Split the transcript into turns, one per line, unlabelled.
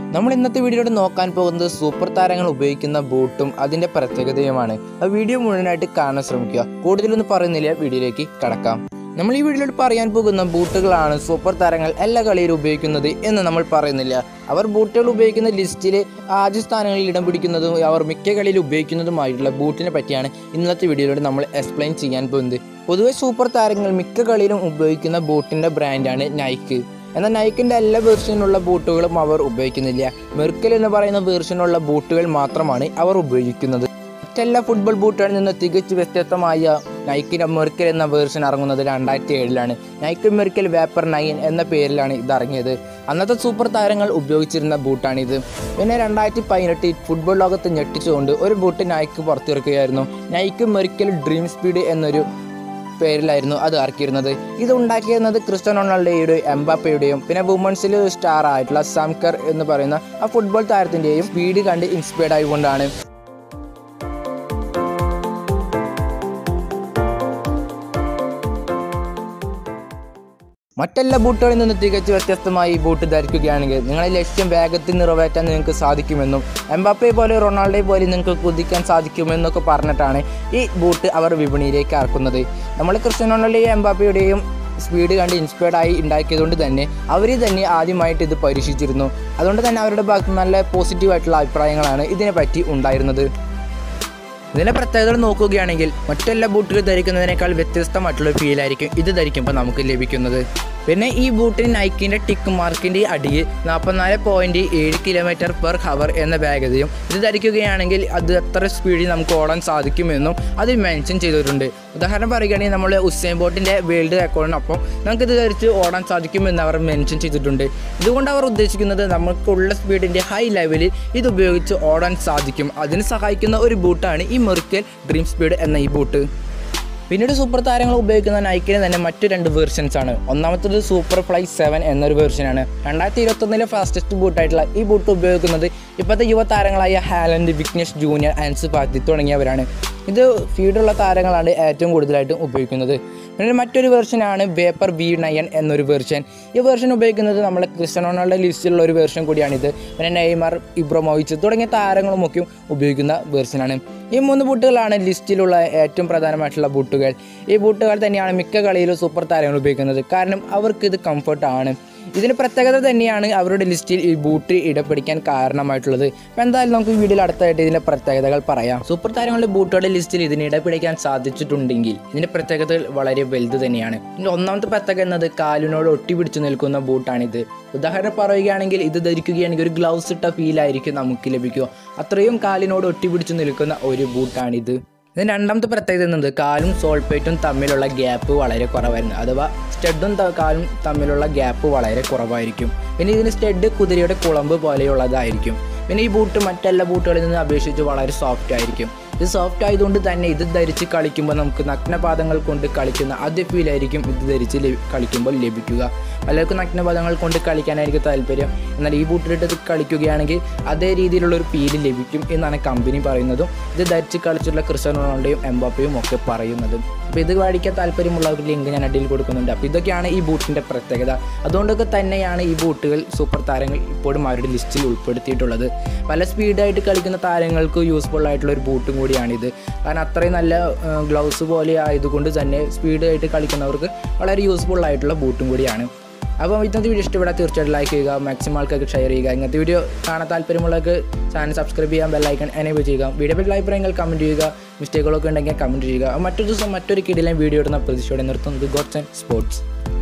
നമ്മൾ ഇന്നത്തെ വീഡിയോയിൽ നോക്കാൻ പോകുന്നത് സൂപ്പർ താരങ്ങൾ ഉപയോഗിക്കുന്ന ബൂട്ടും അതിന്റെ പ്രത്യേകതയുമാണ് ആ വീഡിയോ മുഴുവനായിട്ട് കാണാൻ ശ്രമിക്കുക കൂടുതലൊന്നും പറയുന്നില്ല വീഡിയോയിലേക്ക് കടക്കാം നമ്മൾ ഈ വീഡിയോയിൽ പറയാൻ പോകുന്ന ബൂട്ടുകളാണ് സൂപ്പർ താരങ്ങൾ എല്ലാ കളിയിലും ഉപയോഗിക്കുന്നത് എന്ന് നമ്മൾ പറയുന്നില്ല അവർ ബൂട്ടുകൾ ഉപയോഗിക്കുന്ന ലിസ്റ്റിൽ ആദ്യ സ്ഥാനങ്ങളിൽ ഇടം പിടിക്കുന്നതും അവർ മിക്ക കളിയിൽ ഉപയോഗിക്കുന്നതുമായിട്ടുള്ള ബൂട്ടിനെ പറ്റിയാണ് ഇന്നത്തെ വീഡിയോയിലൂടെ നമ്മൾ എക്സ്പ്ലെയിൻ ചെയ്യാൻ പോകുന്നത് പൊതുവെ സൂപ്പർ താരങ്ങൾ മിക്ക കളിയിലും ഉപയോഗിക്കുന്ന ബൂട്ടിൻ്റെ ബ്രാൻഡാണ് നൈക്ക് എന്നാൽ നൈക്കിൻ്റെ എല്ലാ വേർഷനുള്ള ബൂട്ടുകളും അവർ ഉപയോഗിക്കുന്നില്ല മെർക്കൽ എന്ന് പറയുന്ന വേർഷനുള്ള ബൂട്ടുകൾ മാത്രമാണ് അവർ ഉപയോഗിക്കുന്നത് മറ്റെല്ലാ ഫുട്ബോൾ ബൂട്ടുകളിൽ നിന്ന് തികച്ചു വ്യത്യസ്തമായ നൈക്കിൻ്റെ മെർക്കൽ എന്ന വേർഷൻ ഇറങ്ങുന്നത് രണ്ടായിരത്തി ഏഴിലാണ് നൈക്ക് മെർക്കൽ വേപ്പർ നയൻ എന്ന പേരിലാണ് ഇത് ഇറങ്ങിയത് അന്നത്തെ സൂപ്പർ താരങ്ങൾ ഉപയോഗിച്ചിരുന്ന ബൂട്ടാണിത് പിന്നെ രണ്ടായിരത്തി പതിനെട്ടിൽ ഫുട്ബോൾ ലോകത്ത് ഞെട്ടിച്ചുകൊണ്ട് ഒരു ബൂട്ട് നൈക്ക് പുറത്തിറക്കുകയായിരുന്നു നൈക്ക് മെർക്കൽ ഡ്രീം സ്പീഡ് എന്നൊരു പേരിലായിരുന്നു അത് ഇറക്കിയിരുന്നത് ഇത് ഉണ്ടാക്കിയിരുന്നത് ക്രിസ്ത്യനോ റൊണാൾഡോയുടെയും എംബാപ്പയുടെയും പിന്നെ വുമൺസിൽ സ്റ്റാർ ആയിട്ടുള്ള സംകർ എന്ന് പറയുന്ന ആ ഫുട്ബോൾ താരത്തിൻ്റെയും സ്പീഡ് കണ്ട് ഇൻസ്പയർഡ് ആയിക്കൊണ്ടാണ് മറ്റെല്ലാ ബൂട്ടുകളിൽ നിന്ന് തികച്ചു വ്യത്യസ്തമായി ഈ ബൂട്ട് ധരിക്കുകയാണെങ്കിൽ നിങ്ങളെ ലക്ഷ്യം വേഗത്തിൽ നിറവേറ്റാൻ നിങ്ങൾക്ക് സാധിക്കുമെന്നും എംബാപ്പയെ പോലെ റൊണാൾഡോയെ പോലെ നിങ്ങൾക്ക് കുതിക്കാൻ സാധിക്കുമെന്നൊക്കെ പറഞ്ഞിട്ടാണ് ഈ ബൂട്ട് അവർ വിപണിയിലേക്ക് ഇറക്കുന്നത് നമ്മൾ ക്രിസ്ത്യനോ റൊണാൾഡോയും എംബാപ്പയുടെയും സ്പീഡ് കണ്ട് ഇൻസ്പയർഡ് ആയി ഉണ്ടാക്കിയതുകൊണ്ട് തന്നെ അവർ തന്നെ ആദ്യമായിട്ട് ഇത് പരീക്ഷിച്ചിരുന്നു അതുകൊണ്ട് തന്നെ അവരുടെ ഭാഗത്ത് നല്ല പോസിറ്റീവായിട്ടുള്ള അഭിപ്രായങ്ങളാണ് ഇതിനെപ്പറ്റി ഉണ്ടായിരുന്നത് ഇതിൻ്റെ പ്രത്യേകതകൾ നോക്കുകയാണെങ്കിൽ മറ്റെല്ലാ ബൂട്ടുകൾ ധരിക്കുന്നതിനേക്കാൾ വ്യത്യസ്തമായിട്ടുള്ള ഫീൽ ആയിരിക്കും ഇത് ധരിക്കുമ്പോൾ നമുക്ക് ലഭിക്കുന്നത് പിന്നെ ഈ ബൂട്ടിന് നൈക്കിൻ്റെ ടിക്ക് മാർക്കിൻ്റെ അടിയിൽ നാൽപ്പത്തിനാല് പോയിൻറ്റ് ഏഴ് കിലോമീറ്റർ പെർ ഹവർ എന്ന വേഗതയും ഇത് ധരിക്കുകയാണെങ്കിൽ അത് എത്ര സ്പീഡിൽ നമുക്ക് ഓടാൻ സാധിക്കുമെന്നും അതിൽ മെൻഷൻ ചെയ്തിട്ടുണ്ട് ഉദാഹരണം പറയുകയാണെങ്കിൽ നമ്മൾ ഉസൈൻ ബോട്ടിൻ്റെ വേൾഡ് റെക്കോർഡിനൊപ്പം നമുക്കിത് ധരിച്ച് ഓടാൻ സാധിക്കുമെന്ന് അവർ മെൻഷൻ ചെയ്തിട്ടുണ്ട് ഇതുകൊണ്ട് അവർ ഉദ്ദേശിക്കുന്നത് നമുക്കുള്ള സ്പീഡിൻ്റെ ഹൈ ലെവലിൽ ഇത് ഉപയോഗിച്ച് ഓടാൻ സാധിക്കും അതിന് സഹായിക്കുന്ന ഒരു ബൂട്ടാണ് ഈ മെറിക്കൽ ഡ്രീം സ്പീഡ് എന്ന ഈ ബൂട്ട് പിന്നീട് സൂപ്പർ താരങ്ങൾ ഉപയോഗിക്കുന്ന നൈക്കിന് തന്നെ മറ്റു രണ്ട് വേർഷൻസ് ആണ് ഒന്നാമത്തത് സൂപ്പർ ഫ്ലൈ സെവൻ എന്നൊരു വേർഷനാണ് രണ്ടായിരത്തി ഇരുപത്തൊന്നിലെ ഫാസ്റ്റസ്റ്റ് ബൂട്ടായിട്ടുള്ള ഈ ബൂട്ട് ഉപയോഗിക്കുന്നത് ഇപ്പോഴത്തെ യുവതാരങ്ങളായ Haaland Vinicius junior Ansu Fati തുടങ്ങിയവരാണ് ഇത് ഫീഡുള്ള താരങ്ങളാണ് ഏറ്റവും കൂടുതലായിട്ടും ഉപയോഗിക്കുന്നത് പിന്നെ മറ്റൊരു വേർഷനാണ് വേപ്പർ വി നയൻ എന്നൊരു വേർഷൻ ഈ വേർഷൻ ഉപയോഗിക്കുന്നത് നമ്മുടെ ക്രിസ്ത്യനോണയുടെ ലിസ്റ്റിലുള്ള ഒരു വേർഷൻ കൂടിയാണിത് പിന്നെ നെയ്മർ ഇബ്രമോവിച്ച് തുടങ്ങിയ താരങ്ങളുമൊക്കെ ഉപയോഗിക്കുന്ന വേർഷനാണ് ഈ മൂന്ന് ബൂട്ടുകളാണ് ലിസ്റ്റിലുള്ള ഏറ്റവും പ്രധാനമായിട്ടുള്ള ബൂട്ടുകൾ ഈ ബൂട്ടുകൾ തന്നെയാണ് മിക്ക കളിയിലും സൂപ്പർ താരങ്ങൾ ഉപയോഗിക്കുന്നത് കാരണം അവർക്ക് ഇത് കംഫർട്ടാണ് ഇതിന് പ്രത്യേകത തന്നെയാണ് അവരുടെ ലിസ്റ്റിൽ ഈ ബൂട്ട് ഇടപിടിക്കാൻ കാരണമായിട്ടുള്ളത് അപ്പോൾ എന്തായാലും നമുക്ക് ഈ വീഡിയോയിൽ അടുത്തായിട്ട് ഇതിൻ്റെ പ്രത്യേകതകൾ പറയാം സൂപ്പർ താരങ്ങളുടെ ബൂട്ടുകളുടെ ലിസ്റ്റിൽ ഇതിന് ഇടപിടിക്കാൻ സാധിച്ചിട്ടുണ്ടെങ്കിൽ ഇതിൻ്റെ പ്രത്യേകതകൾ വളരെ വലുത് തന്നെയാണ് ഇതിൻ്റെ ഒന്നാമത്തെ പ്രത്യേകത എന്നത് കാലിനോട് ഒട്ടിപ്പിടിച്ച് നിൽക്കുന്ന ബൂട്ടാണിത് ഉദാഹരണം പറയുകയാണെങ്കിൽ ഇത് ധരിക്കുകയാണെങ്കിൽ ഒരു ഗ്ലൗസ് ഇട്ട ഫീലായിരിക്കും നമുക്ക് ലഭിക്കുക അത്രയും കാലിനോട് ഒട്ടിപ്പിടിച്ച് നിൽക്കുന്ന ഒരു ബൂട്ടാണിത് ഇതിന് രണ്ടാമത്തെ പ്രത്യേകത എന്നത് കാലും സോൾപ്പേറ്റും തമ്മിലുള്ള ഗ്യാപ്പ് വളരെ കുറവായിരുന്നു അഥവാ സ്റ്റഡും ത- കാലും തമ്മിലുള്ള ഗ്യാപ്പ് വളരെ കുറവായിരിക്കും പിന്നെ ഇതിന് സ്റ്റഡ് കുതിരയുടെ കുളമ്പ് പോലെയുള്ളതായിരിക്കും പിന്നെ ഈ ബൂട്ട് മറ്റെല്ലാ ബൂട്ടുകളിൽ നിന്ന് അപേക്ഷിച്ച് വളരെ സോഫ്റ്റ് ആയിരിക്കും ഇത് സോഫ്റ്റ് ആയതുകൊണ്ട് തന്നെ ഇത് ധരിച്ച് കളിക്കുമ്പോൾ നമുക്ക് നഗ്നപാദങ്ങൾ കൊണ്ട് കളിക്കുന്ന അതേ ഫീലായിരിക്കും ഇത് ധരിച്ച് ലഭി- കളിക്കുമ്പോൾ ലഭിക്കുക പലർക്കും നഗ്നപാദങ്ങൾ കൊണ്ട് കളിക്കാനായിരിക്കും താല്പര്യം എന്നാൽ ഈ ബൂട്ടിലിട്ട് കളിക്കുകയാണെങ്കിൽ അതേ രീതിയിലുള്ള ഒരു ഫീല് ലഭിക്കും എന്നാണ് കമ്പനി പറയുന്നതും ഇത് ധരിച്ച് കളിച്ചിട്ടുള്ള ക്രിസ്ത്യാനോ റൊണാൾഡോയും എംബാപ്പയും ഒക്കെ പറയുന്നതും അപ്പോൾ ഇത് മേടിക്കാൻ താല്പര്യമുള്ള ഒരു ലിങ്ക് ഞാൻ അടിയിൽ കൊടുക്കുന്നുണ്ട് അപ്പോൾ ഇതൊക്കെയാണ് ഈ ബൂട്ടിൻ്റെ പ്രത്യേകത അതുകൊണ്ടൊക്കെ തന്നെയാണ് ഈ ബൂട്ടുകൾ സൂപ്പർ താരങ്ങൾ ഇപ്പോഴും അവരുടെ ലിസ്റ്റിൽ ഉൾപ്പെടുത്തിയിട്ടുള്ളത് പല സ്പീഡായിട്ട് കളിക്കുന്ന താരങ്ങൾക്ക് യൂസ്ഫുൾ ആയിട്ടുള്ള ഒരു ബൂട്ടും കൂടിയാണിത് കാരണം അത്രയും നല്ല ഗ്ലൗസ് പോലെ ആയതുകൊണ്ട് തന്നെ സ്പീഡായിട്ട് കളിക്കുന്നവർക്ക് വളരെ യൂസ്ഫുൾ ആയിട്ടുള്ള ബൂട്ടും കൂടിയാണ് അപ്പോൾ ഇന്നത്തെ വീഡിയോ ഇഷ്ടപ്പെട്ടാൽ തീർച്ചയായിട്ടും ലൈക്ക് ചെയ്യുക മാക്സിമം ആൾക്കൊക്കെ ഷെയർ ചെയ്യുക ഇങ്ങനത്തെ വീഡിയോ കാണാൻ താല്പര്യമുള്ളവർക്ക് ചാനൽ സബ്സ്ക്രൈബ് ചെയ്യാൻ ബെല്ലൈക്കൺ എനേബിൾ ചെയ്യുക വീഡിയോ പറ്റി അഭിപ്രായങ്ങൾ കമൻറ്റ് ചെയ്യുക മിസ്റ്റേക്കുകളൊക്കെ ഉണ്ടെങ്കിൽ കമൻറ്റ് ചെയ്യുക മറ്റൊരു ദിവസം മറ്റൊരു കിടിലൻ വീഡിയോ ഇടുന്ന പ്രതീക്ഷയോടെ നിർത്തുന്നത് ഗോഡ്സ് ആൻഡ് സ്പോർട്സ്